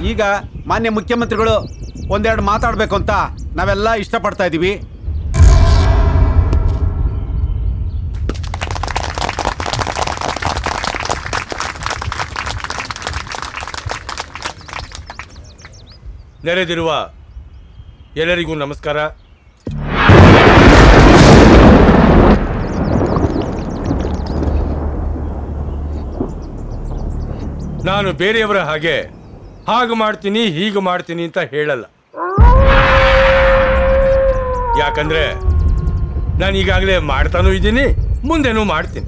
ಈಗ ಮಾನ್ಯ ಮುಖ್ಯಮಂತ್ರಿಗಳು ಒಂದೆರಡು ಮಾತಾಡಬೇಕು ಅಂತ ನಾವೆಲ್ಲ ಇಷ್ಟಪಡ್ತಾ ಇದ್ದೀವಿ ನೆರೆದಿರುವ ಎಲ್ಲರಿಗೂ ನಮಸ್ಕಾರ ನಾನು ಬೇರೆಯವರ ಹಾಗೆ ಹಾಗೆ ಮಾಡ್ತೀನಿ ಹೀಗೆ ಮಾಡ್ತೀನಿ ಅಂತ ಹೇಳಲ್ಲ ಯಾಕಂದ್ರೆ ನಾನು ಈಗಾಗಲೇ ಮಾಡ್ತಾನೂ ಇದ್ದೀನಿ ಮುಂದೆನೂ ಮಾಡ್ತೀನಿ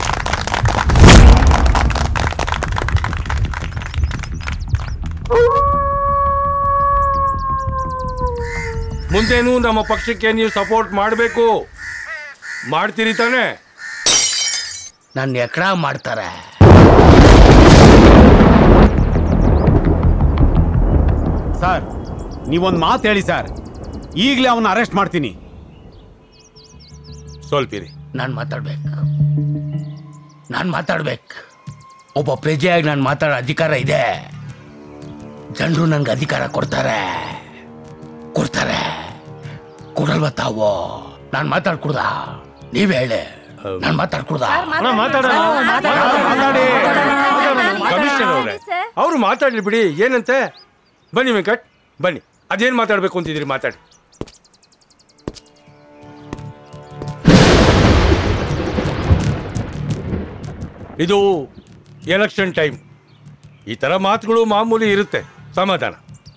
ಮುಂದೇನೂ ನಮ್ಮ ಪಕ್ಷಕ್ಕೆ ನೀವು ಸಪೋರ್ಟ್ ಮಾಡಬೇಕು ಮಾಡ್ತೀರಿ ತಾನೇ ನನ್ನ ಎಕಡ ಮಾಡ್ತಾರೆ ಸರ್ ನೀವೊಂದು ಮಾತು ಹೇಳಿ ಸರ್ ಈಗಲೇ ಅವನ್ನ ಅರೆಸ್ಟ್ ಮಾಡ್ತೀನಿ ಸ್ವಲ್ಪಿರಿ ನಾನು ಮಾತಾಡ್ಬೇಕು ನಾನು ಮಾತಾಡ್ಬೇಕು ಒಬ್ಬ ಪ್ರಜೆಯಾಗಿ ನಾನು ಮಾತಾಡೋ ಅಧಿಕಾರ ಇದೆ ಜನರು ನಂಗೆ ಅಧಿಕಾರ ಕೊಡ್ತಾರೆ ಕೊಡ್ತಾರೆ ಕೊಡಲ್ವ ತಾವು ನಾನು ಮಾತಾಡ್ಕೊಡ್ದ ನೀವ್ ಹೇಳಿ ನಾನು ಮಾತಾಡ್ಕೊಡ್ದ ಕಮಿಷನರ್ ಅವರೇ ಅವರು ಮಾತಾಡ್ಲಿ ಬಿಡಿ ಏನಂತೆ ಬನ್ನಿ ವೆಂಕಟ್ ಬನ್ನಿ ಅದೇನ್ ಮಾತಾಡ್ಬೇಕು ಅಂತಿದ್ದೀರಿ ಮಾತಾಡಿ ಇದು ಎಲೆಕ್ಷನ್ ಟೈಮ್ ಈ ತರ ಮಾತುಗಳು ಮಾಮೂಲಿ ಇರುತ್ತೆ ಸಮಾಧಾನ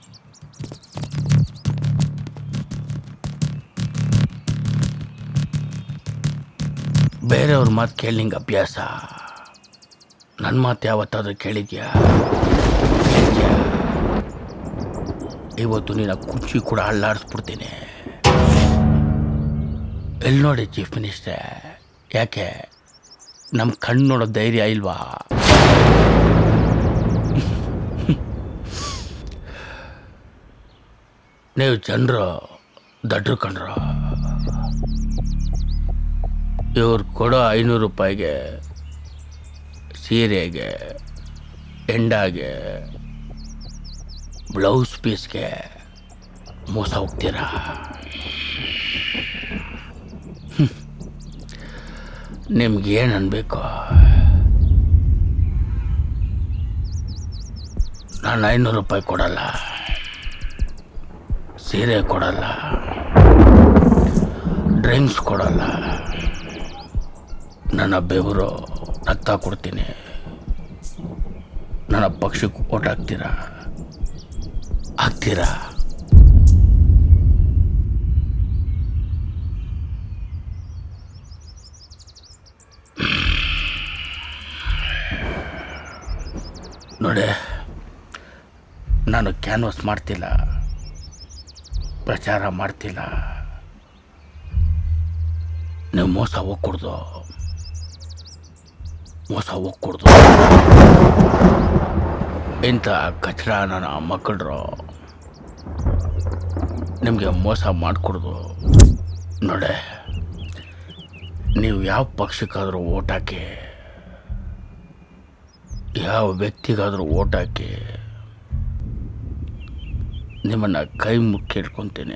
ಬೇರೆಯವ್ರ ಮಾತು ಕೇಳಿ ನಿಂಗೆ ಅಭ್ಯಾಸ ನನ್ನ ಮಾತು ಯಾವತ್ತಾದ್ರೂ ಕೇಳಿದ್ಯಾ ಕೇಳಿದ್ಯಾ? ಇವತ್ತು ನಿನ್ನ ಕುರ್ಚಿ ಕೂಡ ಅಳ್ಳಾಡಿಸ್ಬಿಡ್ತೀನಿ ಎಲ್ಲಿ ನೋಡಿ ಚೀಫ್ ಮಿನಿಸ್ಟರ್ ಯಾಕೆ ನಮ್ಮ ಕಣ್ಣು ನೋಡೋ ಧೈರ್ಯ ಇಲ್ವಾ ನೀವು ಜನರು ದಡ್ರು ಕಂಡ್ರು ಇವ್ರು ಕೊಡೋ ಐನೂರು ರೂಪಾಯಿಗೆ ಸೀರೆಗೆ ಎಂಡಾಗೆ ಬ್ಲೌಸ್ ಪೀಸ್ಗೆ ಮೋಸ ಹೋಗ್ತೀರಾ ನಿಮ್ಗೇನು ಅನ್ಬೇಕು ನಾನು ಐನೂರು ರೂಪಾಯಿ ಕೊಡಲ್ಲ ಸೀರೆ ಕೊಡಲ್ಲ ಡ್ರಿಂಕ್ಸ್ ಕೊಡಲ್ಲ ನನ್ನ ಬೆವರು ರಕ್ತ ಕೊಡ್ತೀನಿ ನನ್ನ ಪಕ್ಷಕ್ಕೆ ಓಟ್ ಹಾಕ್ತೀರಾ ಹಾಕ್ತೀರಾ ನೋಡಿ ನಾನು ಕ್ಯಾನ್ವಸ್ ಮಾಡ್ತಿಲ್ಲ ಪ್ರಚಾರ ಮಾಡ್ತಿಲ್ಲ ನೀವು ಮೋಸ ಹೋಗ್ಕೊಡ್ದು ಮೋಸ ಹೋಗ್ಕೊಡ್ದು ಇಂಥ ಕಚರ ನನ್ನ ಮಕ್ಕಳು ನಿಮಗೆ ಮೋಸ ಮಾಡಿಕೊಡ್ದು ನೋಡೆ ನೀವು ಯಾವ ಪಕ್ಷಕ್ಕಾದರೂ ಓಟ್ ಹಾಕಿ ಯಾವ ವ್ಯಕ್ತಿಗಾದರೂ ಓಟ್ ಹಾಕಿ ನಿಮ್ಮನ್ನು ಕೈ ಮುಕ್ಕಿ ಇಟ್ಕೊತೀನಿ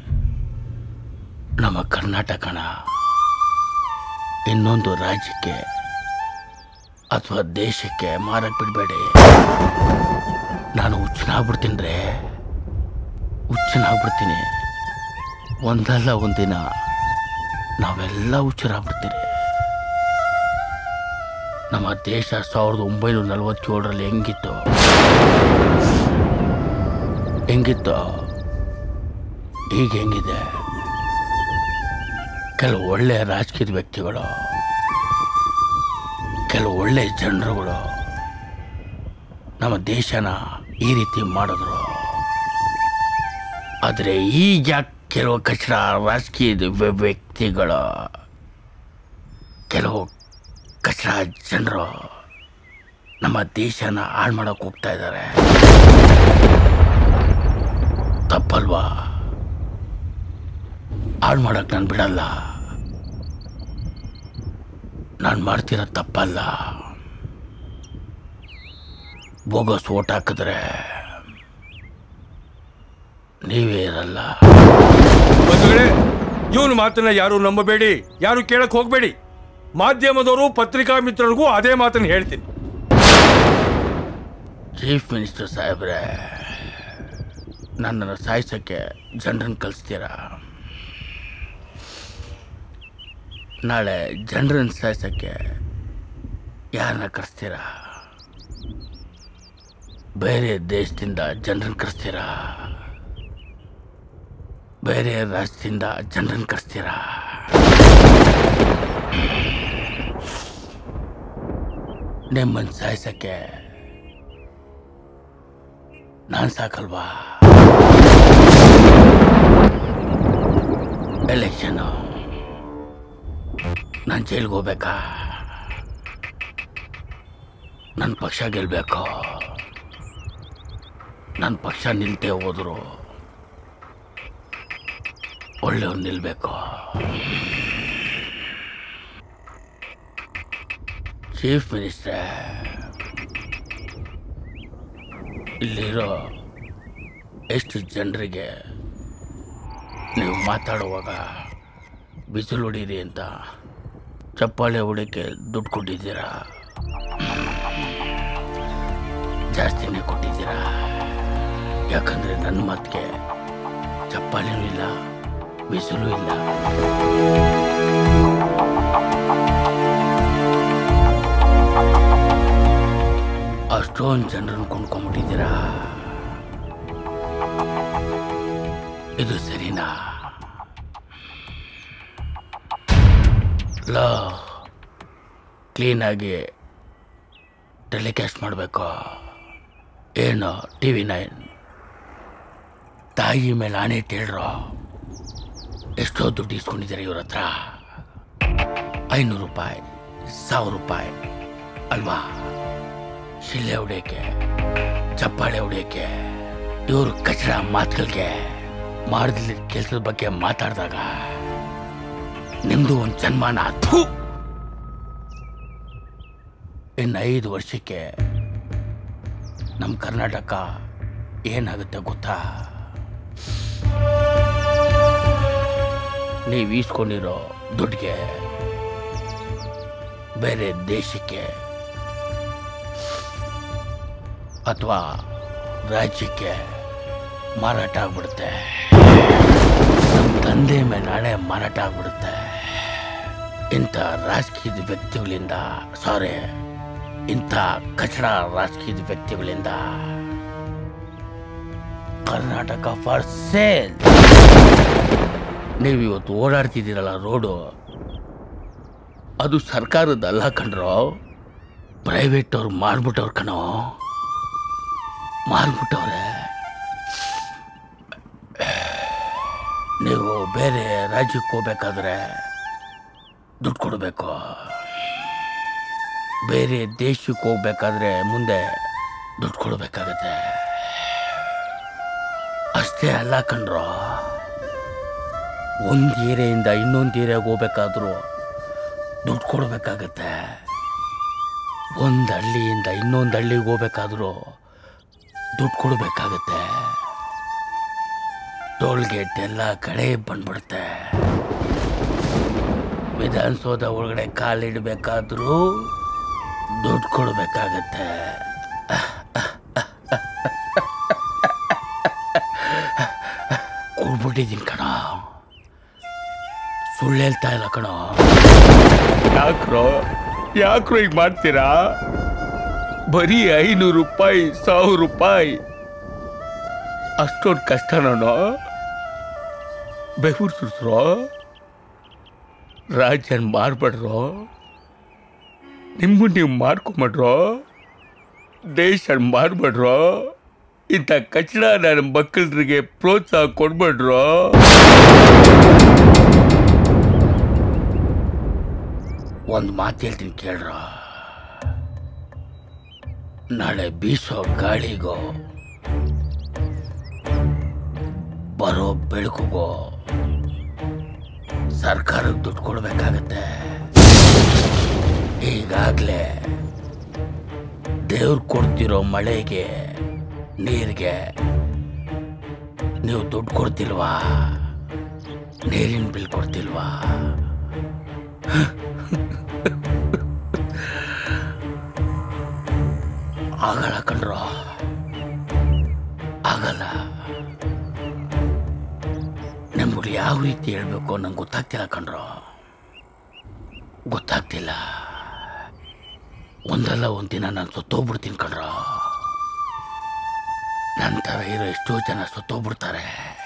ನಮ್ಮ ಕರ್ನಾಟಕನ ಇನ್ನೊಂದು ರಾಜ್ಯಕ್ಕೆ ಅಥವಾ ದೇಶಕ್ಕೆ ಮಾರಕ್ ಬಿಡಬೇಡಿ ನಾನು ಹುಚ್ಚನಾಗ್ಬಿಡ್ತೀನಿ ರೇ ಹುಚ್ಚನಾಗ್ಬಿಡ್ತೀನಿ ಒಂದಲ್ಲ ಒಂದಿನ ನಾವೆಲ್ಲ ಹುಚ್ಚರಾಗ್ಬಿಡ್ತೀರಿ ನಮ್ಮ ದೇಶ ಸಾವಿರದ ಒಂಬೈನೂರ ನಲವತ್ತೇಳರಲ್ಲಿ ಹೆಂಗಿತ್ತು ಹೆಂಗಿತ್ತು ಈಗ ಹೆಂಗಿದೆ ಕೆಲವು ಒಳ್ಳೆಯ ರಾಜಕೀಯದ ವ್ಯಕ್ತಿಗಳು ಕೆಲವು ಒಳ್ಳೆ ಜನರುಗಳು ನಮ್ಮ ದೇಶನ ಈ ರೀತಿ ಮಾಡಿದ್ರು ಆದರೆ ಈಗ ಕೆಲವು ಕಚಡ ರಾಜಕೀಯದ ವ್ಯ- ವ್ಯಕ್ತಿಗಳು ಕೆಲವು ಕಚಡ ಜನರು ನಮ್ಮ ದೇಶನ ಹಾಳು ಮಾಡೋಕೆ ಹೋಗ್ತಾ ಇದ್ದಾರೆ ತಪ್ಪಲ್ವಾ ಹಾಳು ಮಾಡೋಕೆ ನಾನು ಬಿಡಲ್ಲ ನಾನು ಮಾಡ್ತಿರೋ ತಪ್ಪಲ್ಲ ಬೋಗಸ್ ಓಟ್ ಹಾಕಿದ್ರೆ ನೀವೇ ಇರಲ್ಲ ಬಂಧುಗಳೇ ಇವನು ಮಾತನ್ನ ಯಾರು ನಂಬಬೇಡಿ ಯಾರು ಕೇಳಕ್ ಹೋಗ್ಬೇಡಿ ಮಾಧ್ಯಮದವರು ಪತ್ರಿಕಾ ಮಿತ್ರರಿಗೂ ಅದೇ ಮಾತನ್ನ ಹೇಳ್ತೀನಿ ಚೀಫ್ ಮಿನಿಸ್ಟರ್ ಸಾಹೇಬ್ರೆ ನನ್ನನ್ನು ಸಾಯಿಸೋಕ್ಕೆ ಜನರನ್ನು ಕಳಿಸ್ತೀರಾ ನಾಳೆ ಜನರನ್ನು ಸಾಯಿಸೋಕ್ಕೆ ಯಾರನ್ನ ಕರೆಸ್ತೀರಾ ಬೇರೆ ದೇಶದಿಂದ ಜನರನ್ನು ಕರೆಸ್ತೀರಾ ಬೇರೆ ರಾಜ್ಯದಿಂದ ಜನರನ್ನು ಕರೆಸ್ತೀರಾ ನಿಮ್ಮನ್ನು ಸಾಯಿಸೋಕ್ಕೆ ನಾನು ಸಾಕಲ್ವಾ ಎಲೆಕ್ಷನು ನಾನು ಜೈಲಿಗೆ ಹೋಗ್ಬೇಕಾ ನನ್ನ ಪಕ್ಷ ಗೆಲ್ಲಬೇಕು ನನ್ನ ಪಕ್ಷ ನಿಲ್ತೇ ಹೋದ್ರು ಒಳ್ಳೆಯವ್ರು ನಿಲ್ಬೇಕು ಚೀಫ್ ಮಿನಿಸ್ಟ್ರೇ ಇಲ್ಲಿರೋ ಎಷ್ಟು ಜನರಿಗೆ ನೀವು ಮಾತಾಡುವಾಗ ಬಿಸಿಲು ಹೊಡೀರಿ ಅಂತ ಚಪ್ಪಾಳೆ ಹೊಡಿಯೋಕ್ಕೆ ದುಡ್ಡು ಕೊಟ್ಟಿದ್ದೀರಾ ಜಾಸ್ತಿನೇ ಕೊಟ್ಟಿದ್ದೀರಾ ಯಾಕಂದರೆ ನನ್ನ ಮಾತಿಗೆ ಚಪ್ಪಾಳೆನೂ ಇಲ್ಲ ಬಿಸಿಲು ಇಲ್ಲ ಅಷ್ಟೊಂದು ಜನರನ್ನು ಕೊಂಡ್ಕೊಂಡ್ಬಿಟ್ಟಿದ್ದೀರಾ ಇದು ಸರಿನಾ ಲಾ ಕ್ಲೀನಾಗಿ ಟೆಲಿಕಾಸ್ಟ್ ಮಾಡಬೇಕು ಏನು ಟಿ ವಿ ನೈನ್ ತಾಯಿ ಮೇಲೆ ಆಣೆ ಇಟ್ಟಿಳ್ರೋ ಎಷ್ಟೋ ದುಡ್ಡು ಇಸ್ಕೊಂಡಿದ್ದಾರೆ ಇವ್ರ ಹತ್ರ ಐನೂರು ರೂಪಾಯಿ ಸಾವಿರ ರೂಪಾಯಿ ಅಲ್ವಾ ಶಿಲ್ಲೆ ಹೊಡೆಯೋಕ್ಕೆ ಚಪ್ಪಾಳೆ ಹೊಡೆಯೋಕ್ಕೆ ಇವರು ಕಚಡ ಮಾತುಗಳಿಗೆ ಮಾಡಿದ ಕೆಲಸದ ಬಗ್ಗೆ ಮಾತಾಡಿದಾಗ ನಿಮ್ದು ಒಂದು ಸನ್ಮಾನ ಥು ಇನ್ನು ಐದು ವರ್ಷಕ್ಕೆ ನಮ್ಮ ಕರ್ನಾಟಕ ಏನಾಗುತ್ತೆ ಗೊತ್ತಾ ನೀವು ಈಸ್ಕೊಂಡಿರೋ ದುಡ್ಡಿಗೆ ಬೇರೆ ದೇಶಕ್ಕೆ ಅಥವಾ ರಾಜ್ಯಕ್ಕೆ ಮಾರಾಟ ಆಗ್ಬಿಡುತ್ತೆ ನಮ್ಮ ತಂದೆ ಮೇಲೆ ಹಣೆ ಮಾರಾಟ ಆಗ್ಬಿಡುತ್ತೆ ಇಂಥ ರಾಜಕೀಯದ ವ್ಯಕ್ತಿಗಳಿಂದ ಸಾರಿ ಇಂಥ ಕಚಡ ರಾಜಕೀಯದ ವ್ಯಕ್ತಿಗಳಿಂದ ಕರ್ನಾಟಕ ಫಾರ್ ಸೇಲ್ ನೀವು ಇವತ್ತು ಓಡಾಡ್ತಿದ್ದೀರಲ್ಲ ರೋಡು ಅದು ಸರ್ಕಾರದಲ್ಲ ಕಣ್ರೋ ಪ್ರೈವೇಟ್ ಅವ್ರು ಮಾರ್ಬಿಟ್ಟವ್ರು ಕಣೋ ಮಾರ್ಬಿಟ್ಟವ್ರೆ ನೀವು ಬೇರೆ ರಾಜ್ಯಕ್ಕೆ ಹೋಗ್ಬೇಕಾದ್ರೆ ದುಡ್ಡು ಕೊಡಬೇಕು ಬೇರೆ ದೇಶಕ್ಕೆ ಹೋಗ್ಬೇಕಾದ್ರೆ ಮುಂದೆ ದುಡ್ಡು ಕೊಡಬೇಕಾಗತ್ತೆ ಅಷ್ಟೇ ಅಲ್ಲ ಕಣ್ರೋ ಒಂದು ಏರಿಯಿಂದ ಇನ್ನೊಂದು ಏರಿಯಾಗೆ ಹೋಗ್ಬೇಕಾದ್ರೂ ದುಡ್ಡು ಕೊಡಬೇಕಾಗತ್ತೆ ಒಂದು ಹಳ್ಳಿಯಿಂದ ಇನ್ನೊಂದು ಹಳ್ಳಿಗೆ ಹೋಗ್ಬೇಕಾದ್ರೂ ದುಡ್ಡು ಕೊಡಬೇಕಾಗತ್ತೆ ಟೋಲ್ ಗೇಟ್ ಎಲ್ಲ ಕಡೆ ಬಂದ್ಬಿಡುತ್ತೆ ವಿಧಾನಸೌಧ ಒಳಗಡೆ ಕಾಲಿಡಬೇಕಾದ್ರೂ ದುಡ್ಡು ಕೊಡಬೇಕಾಗತ್ತೆ ಕೊಡ್ಬಿಟ್ಟಿದ್ದೀನಿ ಕಣ ಸುಳ್ಳು ಹೇಳ್ತಾ ಇಲ್ಲ ಕಣ ಯಾಕ್ರೋ ಯಾಕ್ರೋ ಈಗ ಮಾಡ್ತೀರಾ ಬರೀ ಐನೂರು ರೂಪಾಯಿ ಸಾವಿರ ರೂಪಾಯಿ ಅಷ್ಟೊಂದು ಕಷ್ಟನೋ ಬೆವರು ಸುರಿಸ್ರೋ ರಾಜ್ಯನ ಮಾರ್ಬೇಡ್ರೋ ನಿಮ್ಮನ್ನು ನೀವು ಮಾರ್ಕೊಂಬಿಡ್ರೋ ದೇಶ ಮಾರ್ಬೇಡ್ರೋ ಇಂಥ ಕಚಡ ನನ್ನ ಮಕ್ಕಳಿಗೆ ಪ್ರೋತ್ಸಾಹ ಕೊಡ್ಬೇಡ್ರೋ ಒಂದು ಮಾತು ಹೇಳ್ತೀನಿ ಕೇಳ್ರ ನಾಳೆ ಬೀಸೋ ಗಾಳಿಗೋ ಬರೋ ಬೆಳಕಿಗೋ ಸರ್ಕಾರಕ್ಕೆ ದುಡ್ಡು ಕೊಡಬೇಕಾಗತ್ತೆ ಈಗಾಗಲೇ ದೇವ್ರು ಕೊಡ್ತಿರೋ ಮಳೆಗೆ ನೀರಿಗೆ ನೀವು ದುಡ್ಡು ಕೊಡ್ತಿಲ್ವಾ ನೀರಿನ ಬಿಲ್ ಕೊಡ್ತಿಲ್ವಾ ಆಗಲ್ಲ ಕಣ್ರೋ ಆಗಲ್ಲ ನಿಮ್ಗಳು ಯಾವ ರೀತಿ ಹೇಳ್ಬೇಕು ನಂಗೆ ಗೊತ್ತಾಗ್ತಿಲ್ಲ ಕಣ್ರೋ ಗೊತ್ತಾಗ್ತಿಲ್ಲ ಒಂದಲ್ಲ ಒಂದಿನ ನಾನು ಸತ್ತೋಗ್ಬಿಡ್ತೀನಿ ಕಣ್ರೋ ನನ್ನ ಥರ ಇರೋ ಎಷ್ಟೋ ಜನ ಸತ್ತೋಗ್ಬಿಡ್ತಾರೆ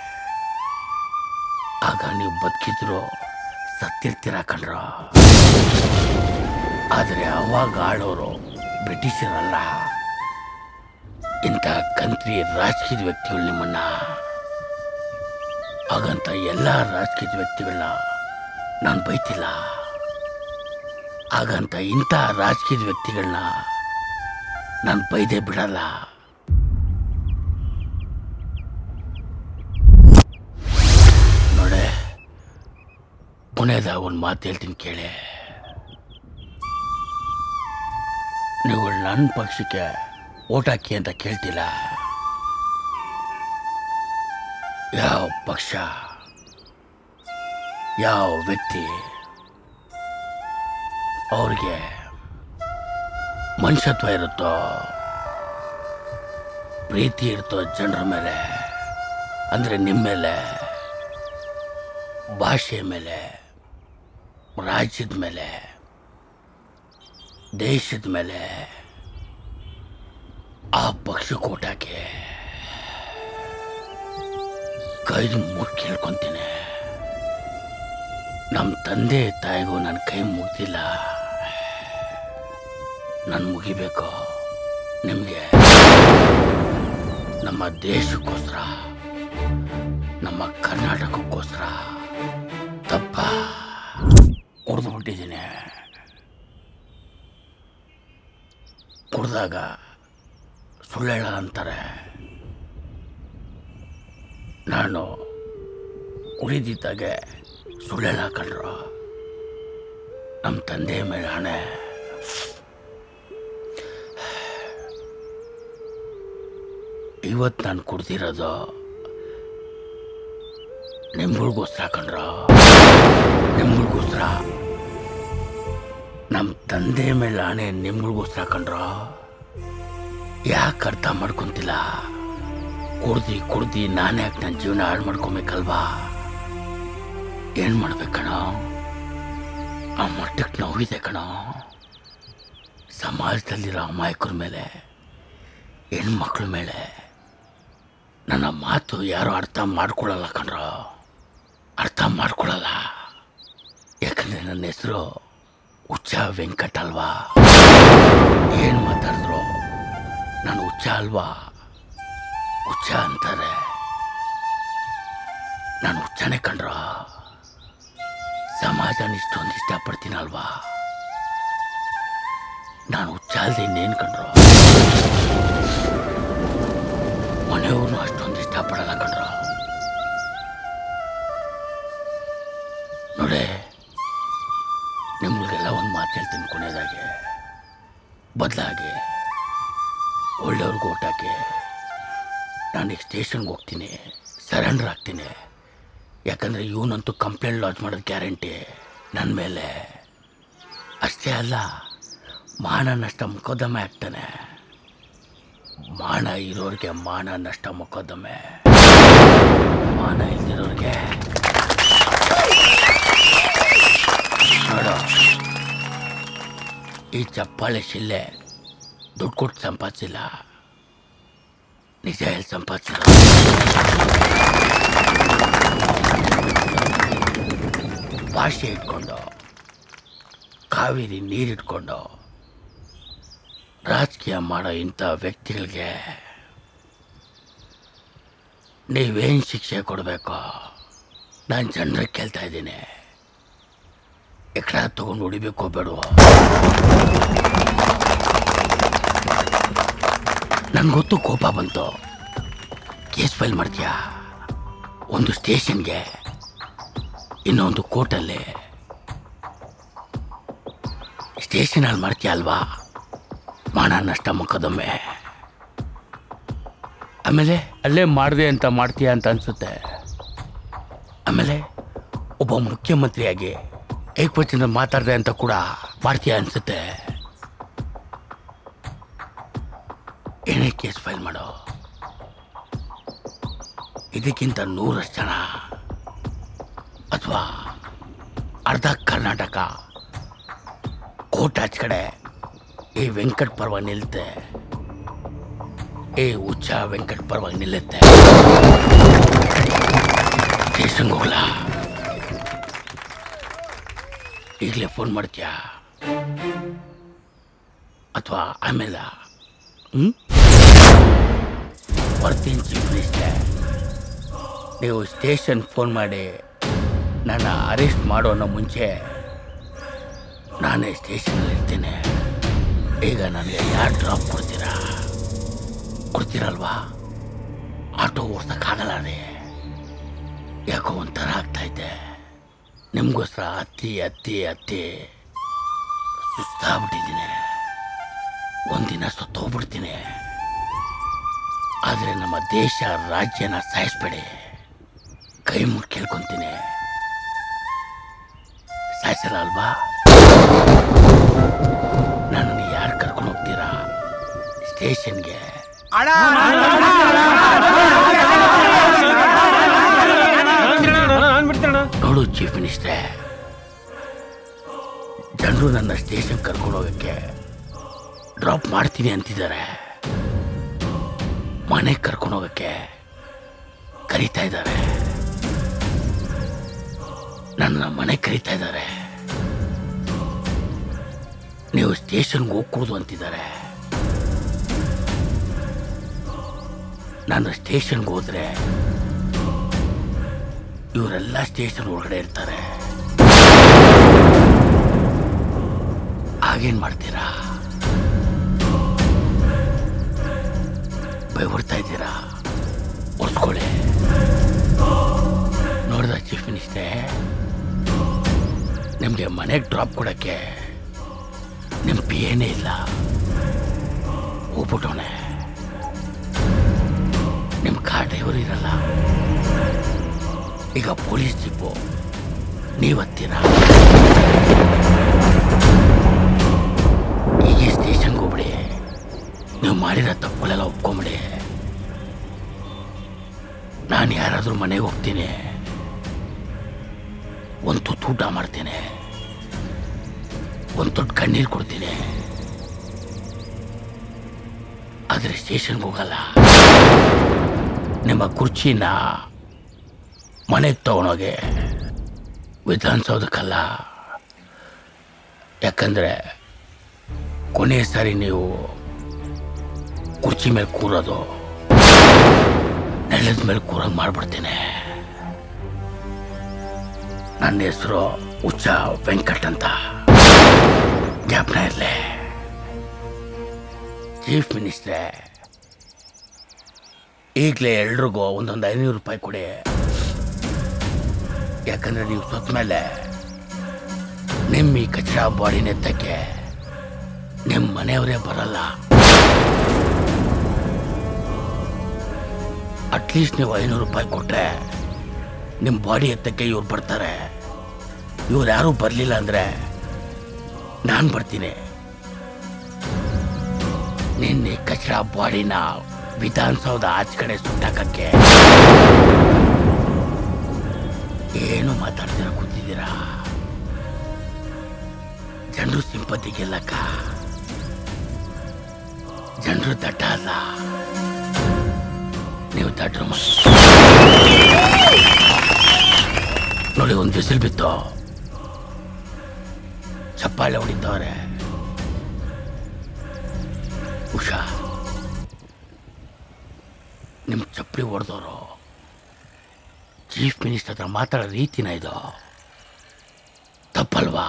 ಆಗ ನೀವು ಬದುಕಿದ್ರು ಸತ್ತಿರ್ತೀರ ಕಣ್ರ ಆದರೆ ಅವಾಗ ಆಳೋರು ಬ್ರಿಟಿಷರಲ್ಲ ಇಂಥ ಕಂತ್ರಿ ರಾಜಕೀಯ ವ್ಯಕ್ತಿಗಳು ನಿಮ್ಮನ್ನ ಹಾಗಂತ ಎಲ್ಲ ರಾಜಕೀಯ ವ್ಯಕ್ತಿಗಳನ್ನ ನಾನು ಬೈತಿಲ್ಲ ಹಾಗಂತ ಇಂಥ ರಾಜಕೀಯ ವ್ಯಕ್ತಿಗಳನ್ನ ನಾನು ಬೈದೇ ಬಿಡಲ್ಲ ನೋಡೆ ಕೊನೆಯದ ಒಂದು ಮಾತು ಹೇಳ್ತೀನಿ ಕೇಳಿ ನೀವು ನನ್ನ ಪಕ್ಷಕ್ಕೆ ಓಟ್ ಹಾಕಿ ಅಂತ ಕೇಳ್ತಿಲ್ಲ ಯಾವ ಪಕ್ಷ ಯಾವ ವ್ಯಕ್ತಿ ಅವ್ರಿಗೆ ಮನುಷ್ಯತ್ವ ಇರುತ್ತೋ ಪ್ರೀತಿ ಇರುತ್ತೋ ಜನರ ಮೇಲೆ ಅಂದರೆ ನಿಮ್ಮ ಮೇಲೆ ಭಾಷೆ ಮೇಲೆ ರಾಜ್ಯದ ಮೇಲೆ ದೇಶದ ಮೇಲೆ ಆ ಪಕ್ಷ ಕೋಟಾಕೆ ಕೈ ಮುಗಿ ಕೇಳ್ಕೊಂತೀನಿ ನಮ್ಮ ತಂದೆ ತಾಯಿಗೂ ನನ್ನ ಕೈ ಮುಗ್ದಿಲ್ಲ ನಾನು ಮುಗಿಬೇಕು ನಿಮಗೆ ನಮ್ಮ ದೇಶಕ್ಕೋಸ್ಕರ ನಮ್ಮ ಕರ್ನಾಟಕಕ್ಕೋಸ್ಕರ ತಪ್ಪ ಕುಡ್ದು ಬಿಟ್ಟಿದ್ದೀನಿ ಕುಡ್ದಾಗ ಸುಳ್ಳೆಳ ಅಂತಾರೆ ನಾನು ಕುಡಿದಿದ್ದಾಗೆ ಸುಳ್ಳೆಳ ಕಂಡ್ರು ನಮ್ಮ ತಂದೆ ಮೇಲೆ ಹಣೆ ಇವತ್ತು ನಾನು ಕುಡ್ದಿರೋದು ನಿಮ್ಗಳಿಗೋಸ್ಕರ ಕಂಡ್ರ ನಿಮ್ಗಳಿಗೋಸ್ಕರ ನಮ್ಮ ತಂದೆ ಮೇಲೆ ಆಣೆ ನಿಮ್ಗಳಿಗೋಸ್ಕರ ಕಂಡ್ರ ಯಾಕೆ ಅರ್ಥ ಮಾಡ್ಕೊಂತಿಲ್ಲ ಕುಡ್ದು ಕುಡ್ದು ನಾನೇ ಯಾಕೆ ನನ್ನ ಜೀವನ ಹಾಳು ಮಾಡ್ಕೊಬೇಕಲ್ವಾ ಏನು ಮಾಡ್ಬೇಕಣೋ ಆ ಮಟ್ಟಕ್ಕೆ ನೋವಿದೆ ಕಣೋ ಸಮಾಜದಲ್ಲಿರೋ ಅಮಾಯಕರ ಮೇಲೆ ಹೆಣ್ಮಕ್ಳ ಮೇಲೆ ನನ್ನ ಮಾತು ಯಾರು ಅರ್ಥ ಮಾಡ್ಕೊಳ್ಳಲ್ಲ ಕಣ್ರ ಅರ್ಥ ಮಾಡ್ಕೊಳ್ಳಲ್ಲ ಯಾಕಂದ್ರೆ ನನ್ನ ಹೆಸರು ಹುಚ್ಚ ವೆಂಕಟ್ ಅಲ್ವಾ ಏನು ಮಾತಾಡಿದ್ರು ನಾನು ಹುಚ್ಚ ಅಲ್ವಾ ಹುಚ್ಚ ಅಂತಾರೆ ನಾನು ಹುಚ್ಚನೇ ಕಂಡ್ರ ಸಮಾಜನ ಇಷ್ಟೊಂದು ಇಷ್ಟಪಡ್ತೀನಲ್ವಾ ನಾನು ಹುಚ್ಚ ಅಲ್ದೆ ಇನ್ನೇನು ಕಂಡ್ರು ಮನೆಯವ್ರನ್ನೂ ಅಷ್ಟೊಂದು ಇಷ್ಟಪಡಲ್ಲ ಕಂಡ್ರು ನೋಡೆ ನಿಮ್ಗಳಿಗೆಲ್ಲ ಒಂದು ಮಾತು ಹೇಳ್ತೀನಿ ಕೊನೆಯದಾಗೆ ಬದಲಾಗಿ ಒಳ್ಳೆಯವ್ರಿಗೆ ಓಟಾಕಿ ನಾನು ಈಗ ಸ್ಟೇಷನ್ಗೆ ಹೋಗ್ತೀನಿ ಸರೆಂಡರ್ ಆಗ್ತೀನಿ ಯಾಕಂದರೆ ಇವನಂತೂ ಕಂಪ್ಲೇಂಟ್ ಲಾಂಚ್ ಮಾಡೋದು ಗ್ಯಾರಂಟಿ ನನ್ನ ಮೇಲೆ ಅಷ್ಟೇ ಅಲ್ಲ ಮಾನ ನಷ್ಟ ಮೊಕದ್ದಮೆ ಆಗ್ತಾನೆ ಮಾನ ಇರೋರಿಗೆ ಮಾನ ನಷ್ಟ ಮೊಕದ್ದಮೆ ಮಾನ ಇಲ್ದಿರೋರಿಗೆ ನೋಡು ಈ ಚಪ್ಪಾಳೆ ಶಿಲ್ಲೆ ದುಡ್ಡು ಕೊಟ್ಟು ಸಂಪಾದಿಸಿಲ್ಲ ನಿಜ ಹೇಳಿ ಸಂಪಾದಿಸಿಲ್ಲ ಭಾಷೆ ಇಟ್ಕೊಂಡು ಕಾವೇರಿ ನೀರಿಟ್ಕೊಂಡು ರಾಜಕೀಯ ಮಾಡೋ ಇಂಥ ವ್ಯಕ್ತಿಗಳಿಗೆ ನೀವೇನು ಶಿಕ್ಷೆ ಕೊಡಬೇಕು ನಾನು ಜನರಿಗೆ ಕೇಳ್ತಾ ಇದ್ದೀನಿ ಎಕಡ ತಗೊಂಡು ಹೊಡಿಬೇಕು ಬೇಡವೋ ನನಗೊತ್ತು ಕೋಪ ಬಂತು ಕೇಸ್ ಫೈಲ್ ಮಾಡ್ತೀಯಾ ಒಂದು ಸ್ಟೇಷನ್ಗೆ ಇನ್ನೊಂದು ಕೋರ್ಟಲ್ಲಿ ಸ್ಟೇಷನಲ್ಲಿ ಮಾಡ್ತೀಯ ಅಲ್ವಾ ಮಾನ ನಷ್ಟ ಮೊಕದ್ದಮೆ ಆಮೇಲೆ ಅಲ್ಲೇ ಮಾಡಿದೆ ಅಂತ ಮಾಡ್ತೀಯ ಅಂತ ಅನ್ಸುತ್ತೆ ಆಮೇಲೆ ಒಬ್ಬ ಮುಖ್ಯಮಂತ್ರಿಯಾಗಿ ಏಕವಚನ ಮಾತಾಡಿದೆ ಅಂತ ಕೂಡ ಮಾಡ್ತೀಯ ಅನ್ಸುತ್ತೆ ಏನೇ ಕೇಸ್ ಫೈಲ್ ಮಾಡೋ ಇದಕ್ಕಿಂತ ನೂರಷ್ಟು ಜನ ಅಥವಾ ಅರ್ಧ ಕರ್ನಾಟಕ ಕೋರ್ಟ್ ಆಚ ಕಡೆ ಈ ವೆಂಕಟ್ ಪರವಾಗಿ ನಿಲ್ಲುತ್ತೆ ಏ ಉಚ್ಚ ವೆಂಕಟ್ ಪರವಾಗಿ ನಿಲ್ಲುತ್ತೆ ಸ್ಟೇಷನ್ಗೆ ಹೋಗ್ಲ ಈಗಲೇ ಫೋನ್ ಮಾಡ್ತೀಯಾ ಅಥವಾ ಆಮೇಲೆ ಹ್ಞೂ ಬರ್ತೀನಿ ಚೀಫ್ ಮಿನಿಸ್ಟರ್ ನೀವು ಸ್ಟೇಷನ್ ಫೋನ್ ಮಾಡಿ ನನ್ನ ಅರೆಸ್ಟ್ ಮಾಡೋಣ ಮುಂಚೆ ನಾನೇ ಸ್ಟೇಷನಲ್ಲಿ ಇರ್ತೀನಿ ಈಗ ನನಗೆ ಯಾರು ಡ್ರಾಪ್ ಕೊಡ್ತೀರಾ ಕೊಡ್ತೀರಲ್ವಾ ಆಟೋ ಓಡ್ಸೋಕ್ಕಾಗಲ್ಲ ರೀ ಯಾಕೋ ಒಂಥರ ಆಗ್ತಾ ಇದೆ ನಿಮಗೋಸ್ಕರ ಹತ್ತಿ ಹತ್ತಿ ಹತ್ತಿ ಸುಸ್ತಾಗ್ಬಿಟ್ಟಿದ್ದೀನಿ ಒಂದಿನ ಸತ್ತೋಗ್ಬಿಡ್ತೀನಿ ಆದರೆ ನಮ್ಮ ದೇಶ ರಾಜ್ಯನ ಸಾಯಿಸ್ಬೇಡಿ ಕೈ ಮುಗಿ ಕೇಳ್ಕೊಂತೀನಿ ಸಾಯಿಸಲ್ಲ ಅಲ್ವಾ ನನ್ನನ್ನು ಯಾರು ಕರ್ಕೊಂಡು ಹೋಗ್ತೀರಾ ಸ್ಟೇಷನ್ಗೆ ನೋಡು ಚೀಫ್ ಮಿನಿಸ್ಟರ್ ಜನರು ನನ್ನ ಸ್ಟೇಷನ್ ಕರ್ಕೊಂಡು ಹೋಗಕ್ಕೆ ಡ್ರಾಪ್ ಮಾಡ್ತೀನಿ ಅಂತಿದ್ದಾರೆ ಮನೆಗೆ ಕರ್ಕೊಂಡು ಹೋಗಕ್ಕೆ ಕರೀತಾ ಇದ್ದಾರೆ ನನ್ನ ಮನೆಗೆ ಕರೀತಾ ಇದ್ದಾರೆ ನೀವು ಸ್ಟೇಷನ್ಗೆ ಹೋಗ್ಕೂಡ್ದು ಅಂತಿದ್ದಾರೆ ನಾನು ಸ್ಟೇಷನ್ಗೆ ಹೋದ್ರೆ ಇವರೆಲ್ಲ ಸ್ಟೇಷನ್ ಒಳಗಡೆ ಇರ್ತಾರೆ ಆಗೇನ್ ಮಾಡ್ತೀರಾ ಬೆವರ್ತಾ ಇದ್ದೀರಾ ಒರ್ಸ್ಕೊಳ್ಳಿ ನೋಡ್ದ ಚೀಫ್ ಮಿನಿಸ್ಟರ್ ನಿಮಗೆ ಮನೆಗೆ ಡ್ರಾಪ್ ಕೊಡಕ್ಕೆ ನಿಮ್ಮ ಪಿ ಏನೇ ಇಲ್ಲ ಹೋಗ್ಬಿಟ್ಟವನೆ ನಿಮ್ಮ ಕಾರ್ ಡ್ರೈವರ್ ಇರಲ್ಲ ಈಗ ಪೊಲೀಸ್ ಜೀಪು ನೀವು ಹತ್ತೀರಾ ಈಗ ಸ್ಟೇಷನ್ಗೆ ಹೋಗ್ಬಿಡಿ ನೀವು ಮಾಡಿರೋ ತಪ್ಪುಗಳೆಲ್ಲ ಒಪ್ಕೊಂಬಿಡಿ ನಾನು ಯಾರಾದರೂ ಮನೆಗೆ ಹೋಗ್ತೀನಿ ಒಂದು ತುತ್ತು ಊಟ ಮಾಡ್ತೀನಿ ಒಂದು ದೊಡ್ಡ ಕಣ್ಣೀರು ಕೊಡ್ತೀನಿ ಆದರೆ ಸ್ಟೇಷನ್ಗೆ ಹೋಗಲ್ಲ ನಿಮ್ಮ ಕುರ್ಚಿನ ಮನೆಗೆ ತಗೊಂಡೋಗಿ ವಿಧಾನಸೌಧಕ್ಕಲ್ಲ ಯಾಕಂದರೆ ಕೊನೆಯ ಸಾರಿ ನೀವು ಕುರ್ಚಿ ಮೇಲೆ ಕೂರೋದು ನೆಲದ ಮೇಲೆ ಕೂರಂಗೆ ಮಾಡ್ಬಿಡ್ತೀನಿ ನನ್ನ ಹೆಸರು ಉಚ್ಚ ವೆಂಕಟ್ ಅಂತ ಜ್ಞಾಪನ ಇರಲಿ ಚೀಫ್ ಮಿನಿಸ್ಟ್ರೇ ಈಗಲೇ ಎಲ್ರಿಗೂ ಒಂದೊಂದು ಐನೂರು ರೂಪಾಯಿ ಕೊಡಿ ಯಾಕಂದ್ರೆ ನೀವು ಸತ್ತ ಮೇಲೆ ನಿಮ್ಮ ಈ ಕಚಡ ಬಾಡಿನ ಎತ್ತಕ್ಕೆ ನಿಮ್ಮ ಮನೆಯವರೇ ಬರಲ್ಲ ಅಟ್ಲೀಸ್ಟ್ ನೀವು ಐನೂರು ರೂಪಾಯಿ ಕೊಟ್ರೆ ನಿಮ್ಮ ಬಾಡಿ ಎತ್ತಕ್ಕೆ ಇವ್ರು ಬರ್ತಾರೆ ಇವ್ರು ಯಾರೂ ಬರಲಿಲ್ಲ ಅಂದರೆ ನಾನು ಬರ್ತೀನಿ ನಿನ್ನೆ ಕಚಡ ಬಾಡಿನ ವಿಧಾನಸೌಧ ಆಚೆ ಕಡೆ ಸುಟ್ಟಾಕಕ್ಕೆ ಏನು ಮಾತಾಡ್ತೀರ ಕೂತಿದ್ದೀರಾ ಜನರು ಸಿಂಪತಿ ಗೆಲ್ಲಕ್ಕ ಜನರು ದಡ್ಡ ಅಲ್ಲ ನೀವು ದಡ್ರು ಮನುಷ್ಯ. ನೋಡಿ ಒಂದು ಬಿಸಿಲು ಬಿತ್ತು ಚಪ್ಪಾಳೆ ಹೊಡಿತವ್ರೆ ಉಷಾ ನಿಮ್ಮ ಚಪ್ಪಲಿ ಹೊಡೆದವರು ಚೀಫ್ ಮಿನಿಸ್ಟರ್ ಹತ್ರ ಮಾತಾಡೋ ರೀತಿನ ಇದು ತಪ್ಪಲ್ವಾ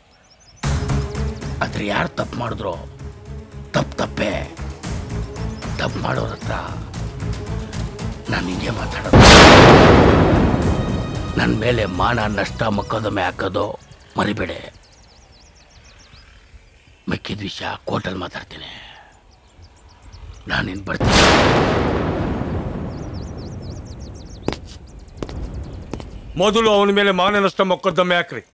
ಆದ್ರೆ ಯಾರು ತಪ್ಪು ಮಾಡಿದ್ರು ತಪ್ಪು ತಪ್ಪೇ ತಪ್ಪು ಮಾಡೋರ ಹತ್ರ ನಾನು ಹಿಂಗೆ ಮಾತಾಡೋದು ನನ್ನ ಮೇಲೆ ಮಾನ ನಷ್ಟ ಮೊಕದ್ದಮೆ ಹಾಕೋದು ಮರಿಬೇಡಿ ಮಿಕ್ಕಿದ ವಿಷಯ ಕೋರ್ಟಲ್ಲಿ ಮಾತಾಡ್ತೀನಿ ನಾನಿನ್ ಬರ್ತೀನಿ ಮೊದಲು ಅವನ ಮೇಲೆ ಮಾನನಷ್ಟ ಮೊಕದ್ದಮೆ ಹಾಕ್ರಿ